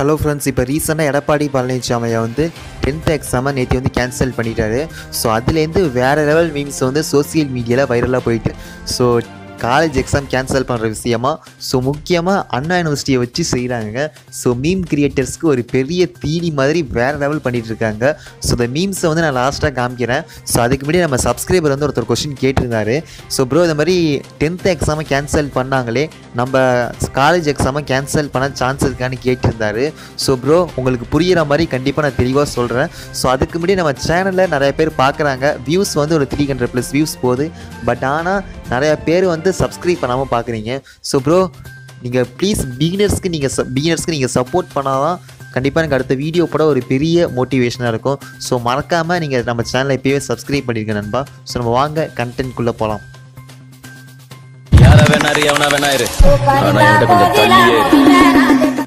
hello friends இப்போ ரீசெண்டாக எடப்பாடி பழனிசாமியை வந்து டென்த் எக்ஸாமை நேற்று வந்து கேன்சல் பண்ணிட்டாரு ஸோ அதுலேருந்து வேறு லெவல் மீம்ஸ் வந்து சோசியல் மீடியாவில் வைரலாக போயிட்டு ஸோ காலேஜ் எக்ஸாம் கேன்சல் பண்ணுற விஷயமா ஸோ முக்கியமாக அண்ணா யூனிவர்சிட்டியை வச்சு செய்கிறாங்க ஸோ மீம் கிரியேட்டர்ஸ்க்கு ஒரு பெரிய தீனி மாதிரி வேறு லெவல் பண்ணிட்டு இருக்காங்க ஸோ இந்த மீம்ஸை வந்து நான் லாஸ்ட்டாக காமிக்கிறேன் ஸோ அதுக்கு முன்னாடி நம்ம சப்ஸ்கிரைபர் வந்து ஒருத்தர் கொஸ்டின் கேட்டிருந்தாரு ஸோ ப்ரோ இந்த மாதிரி டென்த் எக்ஸாமை கேன்சல் பண்ணாங்களே நம்ம காலேஜ் எக்ஸாமை கேன்சல் பண்ண சான்ஸ் இருக்கான்னு கேட்டிருந்தாரு ஸோ ப்ரோ உங்களுக்கு புரிகிற மாதிரி கண்டிப்பாக நான் தெளிவாக சொல்கிறேன் ஸோ அதுக்கு முன்னாடி நம்ம சேனலில் நிறைய பேர் பார்க்குறாங்க வியூஸ் வந்து ஒரு த்ரீ ஹண்ட்ரட் ப்ளஸ் வியூஸ் போகுது பட் ஆனால் நிறைய பேர் வந்து சப்ஸ்கிரைப் பண்ணாமல் பார்க்குறீங்க ஸோ ப்ரோ நீங்கள் ப்ளீஸ் பிகினர்ஸ்க்கு நீங்கள் பிகினர்ஸ்க்கு நீங்கள் சப்போர்ட் பண்ணாதான் கண்டிப்பாக எனக்கு அடுத்த வீடியோ போட ஒரு பெரிய மோட்டிவேஷனாக இருக்கும் ஸோ மறக்காமல் நீங்கள் நம்ம சேனலை இப்போயே சப்ஸ்கிரைப் பண்ணியிருக்க நண்பா ஸோ நம்ம வாங்க கண்டென்ட்குள்ளே போகலாம் யார வேணாரு எவனா வேணா இரு ஆனா என்கிட்ட கொஞ்சம் தள்ளியே இரு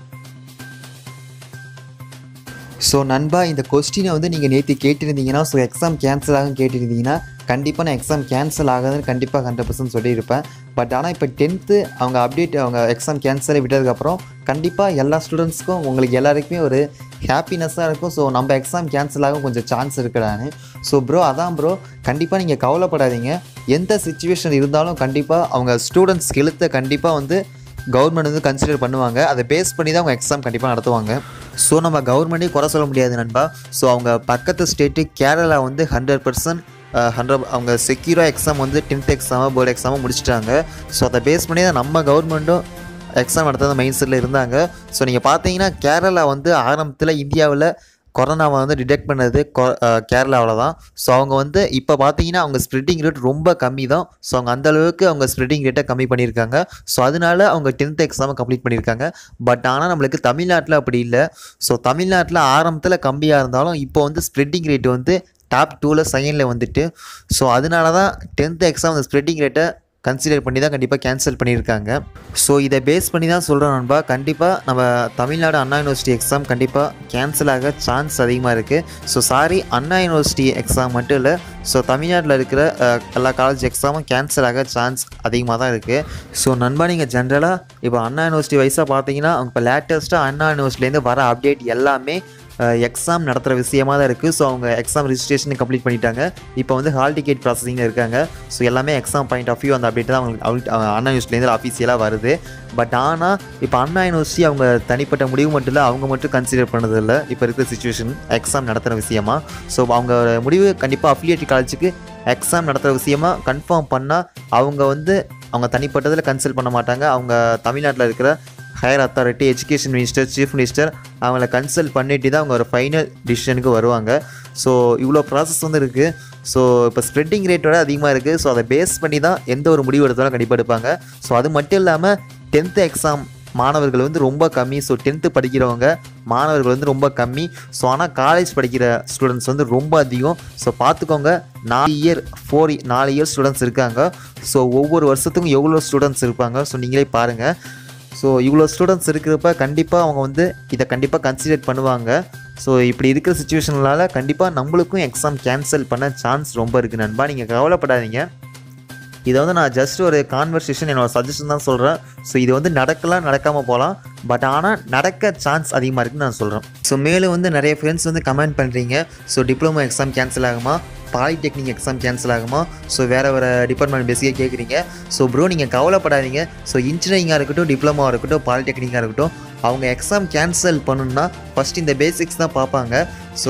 ஸோ நண்பா இந்த கொஸ்டினை வந்து நீங்கள் நேற்று கேட்டிருந்தீங்கன்னா ஸோ எக்ஸாம் கேன்சல் ஆகும் கேட்டிருந்தீங்கன்னா கண்டிப்பாக நான் எக்ஸாம் கேன்சல் ஆகாதுன்னு கண்டிப்பாக ஹண்ட்ரட் பர்சன்ட் சொல்லியிருப்பேன் பட் ஆனால் இப்போ டென்த்து அவங்க அப்டேட் அவங்க எக்ஸாம் கேன்சலை விட்டதுக்கப்புறம் கண்டிப்பாக எல்லா ஸ்டூடெண்ட்ஸ்க்கும் உங்களுக்கு எல்லாருக்குமே ஒரு ஹாப்பினஸ்ஸாக இருக்கும் ஸோ நம்ம எக்ஸாம் கேன்சல் ஆகும் கொஞ்சம் சான்ஸ் இருக்குடான்னு ஸோ ப்ரோ அதான் ப்ரோ கண்டிப்பாக நீங்கள் கவலைப்படாதீங்க எந்த சுச்சுவேஷன் இருந்தாலும் கண்டிப்பாக அவங்க ஸ்டூடெண்ட்ஸ் ஹெல்த்தை கண்டிப்பாக வந்து கவர்மெண்ட் வந்து கன்சிடர் பண்ணுவாங்க அதை பேஸ் பண்ணி தான் அவங்க எக்ஸாம் கண்டிப்பாக நடத்துவாங்க ஸோ நம்ம கவர்மெண்ட்டே குறை சொல்ல முடியாது நண்பா ஸோ அவங்க பக்கத்து ஸ்டேட்டு கேரளா வந்து ஹண்ட்ரட் பர்சன்ட் ஹண்ட்ரட் அவங்க செக்யூராக எக்ஸாம் வந்து டென்த் எக்ஸாமோ போர்டு எக்ஸாமோ முடிச்சிட்டாங்க ஸோ அதை பேஸ் பண்ணி தான் நம்ம கவர்மெண்ட்டும் எக்ஸாம் நடத்துகிற மைண்ட் செட்டில் இருந்தாங்க ஸோ நீங்கள் பார்த்தீங்கன்னா கேரளா வந்து ஆரம்பத்தில் இந்தியாவில் கொரோனாவை வந்து டிடெக்ட் பண்ணது கேரளாவில் தான் ஸோ அவங்க வந்து இப்போ பார்த்தீங்கன்னா அவங்க ஸ்ப்ரெட்டிங் ரேட் ரொம்ப கம்மி தான் ஸோ அவங்க அந்த அளவுக்கு அவங்க ஸ்ப்ரெட்டிங் ரேட்டை கம்மி பண்ணியிருக்காங்க ஸோ அதனால அவங்க டென்த் எக்ஸாமை கம்ப்ளீட் பண்ணியிருக்காங்க பட் ஆனால் நம்மளுக்கு தமிழ்நாட்டில் அப்படி இல்லை ஸோ தமிழ்நாட்டில் ஆரம்பத்தில் கம்மியாக இருந்தாலும் இப்போ வந்து ஸ்ப்ரெட்டிங் ரேட் வந்து டாப் டூவில் செகண்டில் வந்துட்டு ஸோ அதனால தான் டென்த் எக்ஸாம் அந்த ஸ்ப்ரெட்டிங் ரேட்டை கன்சிடர் பண்ணி தான் கண்டிப்பாக கேன்சல் பண்ணியிருக்காங்க ஸோ இதை பேஸ் பண்ணி தான் சொல்கிறோம் நண்பா கண்டிப்பாக நம்ம தமிழ்நாடு அண்ணா யூனிவர்சிட்டி எக்ஸாம் கண்டிப்பாக கேன்சல் ஆக சான்ஸ் அதிகமாக இருக்குது so sorry Anna university exam மட்டும் இல்லை ஸோ தமிழ்நாட்டில் இருக்கிற அஹ், எல்லா காலேஜ் எக்ஸாமும் கேன்சல் ஆக சான்ஸ் அதிகமாக தான் இருக்குது ஸோ நண்பா நீங்கள் ஜென்ரலாக இப்போ அண்ணா யூனிவர்சிட்டி வைஸாக பார்த்தீங்கன்னா இப்போ லேட்டஸ்ட்டாக அண்ணா யூனிவர்சிட்டிலேருந்து வர அப்டேட் எல்லாமே எக்ஸாம் நடத்துகிற விஷயமா தான் இருக்குது ஸோ அவங்க எக்ஸாம் ரிஜிஸ்ட்ரேஷன் கம்ப்ளீட் பண்ணிட்டாங்க இப்போ வந்து ஹால் டிக்கெட் ப்ராசஸிங்கில் இருக்காங்க ஸோ எல்லாமே எக்ஸாம் பாயிண்ட் ஆஃப் வியூ அந்த அப்டேட் தான் அவங்களுக்கு அவங்களுக்கு அவங்க அண்ணா யூனிவர்சிட்டிலேருந்து அஃபீஷியலாக வருது பட் ஆனால் இப்போ அண்ணா யூனிவர்சிட்டி அவங்க தனிப்பட்ட முடிவு மட்டும் இல்லை அவங்க மட்டும் கன்சிடர் பண்ணதில்லை இப்போ இருக்கிற சுச்சுவேஷன் எக்ஸாம் நடத்துகிற விஷயமா ஸோ அவங்க முடிவு கண்டிப்பாக அஃபிலியேட் காலேஜுக்கு எக்ஸாம் நடத்துகிற விஷயமா கன்ஃபார்ம் பண்ணால் அவங்க வந்து அவங்க தனிப்பட்டதில் கன்சல்ட் பண்ண மாட்டாங்க அவங்க தமிழ்நாட்டில் இருக்கிற higher authority education minister chief minister அவங்கள கன்சல்ட் பண்ணிட்டு தான் அவங்க ஒரு ஃபைனல் டிசிஷனுக்கு வருவாங்க ஸோ இவ்வளோ ப்ராசஸ் வந்து இருக்குது ஸோ இப்போ ஸ்ப்ரெட்டிங் ரேட்டோட அதிகமாக இருக்குது ஸோ அதை பேஸ் பண்ணி தான் எந்த ஒரு முடிவு எடுத்தாலும் கண்டிப்பாக எடுப்பாங்க ஸோ அது மட்டும் இல்லாமல் டென்த்து எக்ஸாம் மாணவர்கள் வந்து ரொம்ப கம்மி ஸோ டென்த்து படிக்கிறவங்க மாணவர்கள் வந்து ரொம்ப கம்மி ஸோ ஆனால் காலேஜ் படிக்கிற ஸ்டூடெண்ட்ஸ் வந்து ரொம்ப அதிகம் ஸோ பார்த்துக்கோங்க நாலு இயர் ஃபோர் நாலு இயர் ஸ்டூடெண்ட்ஸ் இருக்காங்க ஸோ ஒவ்வொரு வருஷத்துக்கும் எவ்வளோ ஸ்டூடெண்ட்ஸ் இருப்பாங்க ஸோ நீங்களே பாருங்கள் ஸோ இவ்வளோ ஸ்டூடெண்ட்ஸ் இருக்கிறப்ப கண்டிப்பாக அவங்க வந்து இதை கண்டிப்பாக கன்சிடர் பண்ணுவாங்க ஸோ இப்படி இருக்கிற சுச்சுவேஷனால கண்டிப்பாக நம்மளுக்கும் எக்ஸாம் கேன்சல் பண்ண சான்ஸ் ரொம்ப இருக்குது நண்பா நீங்கள் கவலைப்படாதீங்க இதை வந்து நான் ஜஸ்ட் ஒரு கான்வர்சேஷன் என்னோட சஜஷன் தான் சொல்கிறேன் ஸோ இது வந்து நடக்கலாம் நடக்காமல் போகலாம் பட் ஆனால் நடக்க சான்ஸ் அதிகமாக இருக்குன்னு நான் சொல்கிறேன் ஸோ மேலும் வந்து நிறைய ஃப்ரெண்ட்ஸ் வந்து கமெண்ட் பண்ணுறீங்க ஸோ டிப்ளமோ எக்ஸாம் கேன்சல் ஆகுமா பாலிடெக்னிக் எக்ஸாம் கேன்சல் ஆகுமா ஸோ வேறு வேறு டிபார்ட்மெண்ட் பேசிக்காக கேட்குறீங்க ஸோ ப்ரோ நீங்கள் கவலைப்படாதீங்க ஸோ இன்ஜினியரிங்காக இருக்கட்டும் டிப்ளமோவாக இருக்கட்டும் பாலிடெக்னிக்காக இருக்கட்டும் அவங்க எக்ஸாம் கேன்சல் பண்ணணும்னா ஃபஸ்ட் இந்த பேசிக்ஸ் தான் பார்ப்பாங்க ஸோ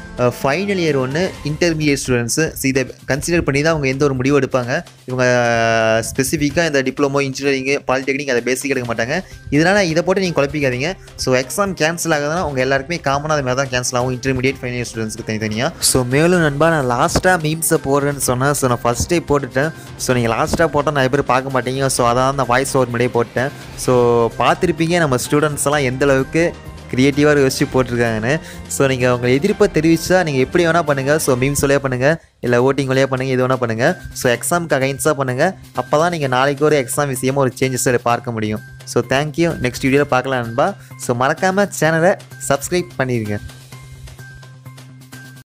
ஃபைனல் இயர் ஒன்று இன்டர்மீடியட் ஸ்டூடெண்ட்ஸு ஸோ இதை கன்சிடர் பண்ணி தான் அவங்க எந்த ஒரு முடிவு எடுப்பாங்க இவங்க ஸ்பெசிஃபிக்காக இந்த டிப்ளமோ இன்ஜினியரிங்கு பாலிடெக்னிக் அதை பேசிக் எடுக்க மாட்டாங்க இதனால் இதை போட்டு நீங்கள் குழப்பிக்காதீங்க ஸோ எக்ஸாம் கேன்சல் ஆகுதுன்னா உங்கள் எல்லாருக்குமே காமனாக அது மாதிரி தான் கேன்சல் ஆகும் இன்டர்மீடியட் ஃபைனல் இயர் ஸ்டூடெண்ட்ஸ்க்கு தனித்தனியாக ஸோ மேலும் நண்பா நான் லாஸ்ட்டாக மீம்ஸை போடுறேன்னு சொன்னேன் ஸோ நான் ஃபஸ்ட்டே போட்டுட்டேன் ஸோ நீங்கள் லாஸ்ட்டாக போட்டால் நிறைய பேர் பார்க்க மாட்டீங்க ஸோ அதான் நான் வாய்ஸ் ஓவர் முன்னாடியே போட்டேன் ஸோ பார்த்துருப்பீங்க நம்ம ஸ்டூடெண்ட்ஸ் எல்லாம் எந்த அளவுக்கு க்ரியேட்டிவாக யோசிச்சு போட்டிருக்காங்கன்னு ஸோ நீங்கள் உங்கள் எதிர்ப்பை தெரிவித்தா நீங்கள் எப்படி வேணால் பண்ணுங்கள் ஸோ மீம்ஸ் வழியாக பண்ணுங்கள் இல்லை ஓட்டிங் வழியாக பண்ணுங்கள் எது வேணால் பண்ணுங்கள் ஸோ எக்ஸாமுக்கு அகைன்ஸாக பண்ணுங்கள் அப்போ தான் நீங்கள் நாளைக்கு ஒரு எக்ஸாம் விஷயமா ஒரு சேஞ்சஸ் பார்க்க முடியும் ஸோ தேங்க்யூ நெக்ஸ்ட் வீடியோவில் பார்க்கலாம் நண்பா ஸோ மறக்காமல் சேனலை சப்ஸ்கிரைப் பண்ணிடுங்க